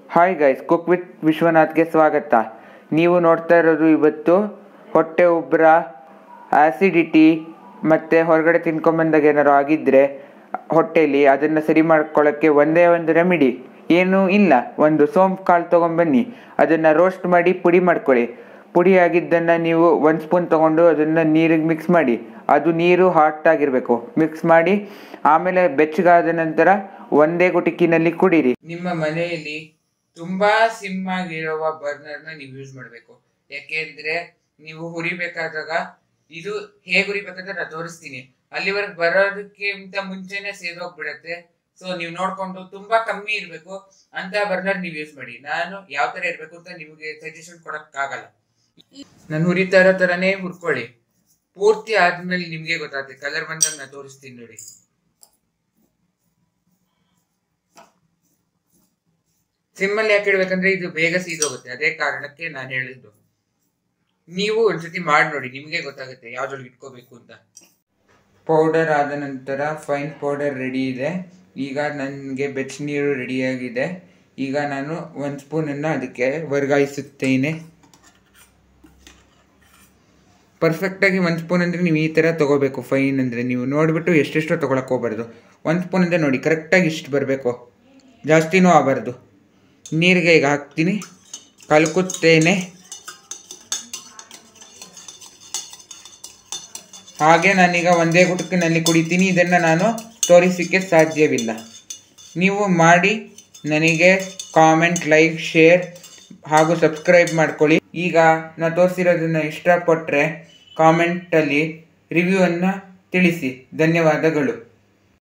hi guys cook with ವಿಶ್ವನಾಥ್ಗೆ ಸ್ವಾಗತ ನೀವು ನೋಡ್ತಾ ಇರೋದು ಇವತ್ತು ಹೊಟ್ಟೆ ಉಬ್ಬರ ಆಸಿಡಿಟಿ ಮತ್ತು ಹೊರಗಡೆ ತಿನ್ಕೊಂಬಂದಾಗ ಏನಾರು ಆಗಿದ್ದರೆ ಹೊಟ್ಟೆಲಿ ಅದನ್ನು ಸರಿ ಮಾಡ್ಕೊಳ್ಳೋಕ್ಕೆ ಒಂದೇ ಒಂದು ರೆಮಿಡಿ ಏನೂ ಇಲ್ಲ ಒಂದು ಸೋಂಪು ಕಾಳು ತೊಗೊಂಬನ್ನಿ ಅದನ್ನು ರೋಸ್ಟ್ ಮಾಡಿ ಪುಡಿ ಮಾಡ್ಕೊಳ್ಳಿ ಪುಡಿ ಆಗಿದ್ದನ್ನು ನೀವು ಒಂದು ಸ್ಪೂನ್ ತೊಗೊಂಡು ಅದನ್ನು ನೀರಿಗೆ ಮಿಕ್ಸ್ ಮಾಡಿ ಅದು ನೀರು ಹಾಟ್ ಆಗಿರಬೇಕು ಮಿಕ್ಸ್ ಮಾಡಿ ಆಮೇಲೆ ಬೆಚ್ಚಗಾದ ನಂತರ ಒಂದೇ ಗುಟಿಕಿನಲ್ಲಿ ಕುಡೀರಿ ನಿಮ್ಮ ಮನೆಯಲ್ಲಿ ತುಂಬಾ ಸಿಮ್ ಆಗಿರುವ ಬರ್ನರ್ನ ನೀವು ಯೂಸ್ ಮಾಡಬೇಕು ಯಾಕೆಂದ್ರೆ ನೀವು ಹುರಿಬೇಕಾದಾಗ ಇದು ಹೇಗೆ ಹುರಿಬೇಕಂತ ನಾನು ತೋರಿಸ್ತೀನಿ ಅಲ್ಲಿವರೆಗೆ ಬರೋದಕ್ಕಿಂತ ಮುಂಚೆನೆ ಸೇದೋಗ್ಬಿಡತ್ತೆ ಸೊ ನೀವು ನೋಡ್ಕೊಂಡು ತುಂಬಾ ಕಮ್ಮಿ ಇರಬೇಕು ಅಂತ ಬರ್ನರ್ ನೀವು ಯೂಸ್ ಮಾಡಿ ನಾನು ಯಾವ ತರ ಇರಬೇಕು ಅಂತ ನಿಮಗೆ ಸಜೆಷನ್ ಕೊಡಕ್ಕಾಗಲ್ಲ ನಾನು ಹುರಿತಾ ಇರೋ ತರನೇ ಹುರ್ಕೊಳ್ಳಿ ಪೂರ್ತಿ ಆದ್ಮೇಲೆ ನಿಮ್ಗೆ ಗೊತ್ತಾಗುತ್ತೆ ಕಲರ್ ಬಂದಾಗ ನಾನು ತೋರಿಸ್ತೀನಿ ನೋಡಿ ಸಿಮ್ಮಲ್ಲಿ ಯಾಕೆ ಇಡ್ಬೇಕಂದ್ರೆ ಇದು ಬೇಗ ಸೀದೋಗುತ್ತೆ ಅದೇ ಕಾರಣಕ್ಕೆ ನಾನು ಹೇಳಿದ್ದು ನೀವು ಒಂದ್ಸತಿ ಮಾಡಿ ನೋಡಿ ನಿಮಗೆ ಗೊತ್ತಾಗುತ್ತೆ ಯಾವ್ದ್ರೊಳಗೆ ಇಟ್ಕೋಬೇಕು ಅಂತ ಪೌಡರ್ ಆದ ನಂತರ ಫೈನ್ ಪೌಡರ್ ರೆಡಿ ಇದೆ ಈಗ ನನಗೆ ಬೆಚ್ಚ ನೀರು ರೆಡಿಯಾಗಿದೆ ಈಗ ನಾನು ಒಂದು ಸ್ಪೂನನ್ನು ಅದಕ್ಕೆ ವರ್ಗಾಯಿಸುತ್ತೇನೆ ಪರ್ಫೆಕ್ಟಾಗಿ ಒಂದು ಸ್ಪೂನ್ ಅಂದರೆ ನೀವು ಈ ಥರ ತೊಗೋಬೇಕು ಫೈನ್ ಅಂದರೆ ನೀವು ನೋಡಿಬಿಟ್ಟು ಎಷ್ಟೆಷ್ಟೋ ತೊಗೊಳಕ್ಕೆ ಹೋಗ್ಬಾರ್ದು ಒಂದು ಸ್ಪೂನ್ ಅಂದರೆ ನೋಡಿ ಕರೆಕ್ಟಾಗಿ ಇಷ್ಟು ಬರಬೇಕು ಜಾಸ್ತಿನೂ ಆಗಬಾರ್ದು ನೀರಿಗೆ ಈಗ ಹಾಕ್ತೀನಿ ಕಲ್ಕುತ್ತೇನೆ ಹಾಗೆ ನಾನೀಗ ಒಂದೇ ಗುಟುಕಿನಲ್ಲಿ ಕುಡಿತೀನಿ ಇದನ್ನು ನಾನು ತೋರಿಸಲಿಕ್ಕೆ ಸಾಧ್ಯವಿಲ್ಲ ನೀವು ಮಾಡಿ ನನಗೆ ಕಾಮೆಂಟ್ ಲೈಕ್ ಶೇರ್ ಹಾಗೂ ಸಬ್ಸ್ಕ್ರೈಬ್ ಮಾಡ್ಕೊಳ್ಳಿ ಈಗ ನಾನು ತೋರಿಸಿರೋದನ್ನು ಇಷ್ಟಪಟ್ಟರೆ ಕಾಮೆಂಟಲ್ಲಿ ರಿವ್ಯೂವನ್ನು ತಿಳಿಸಿ ಧನ್ಯವಾದಗಳು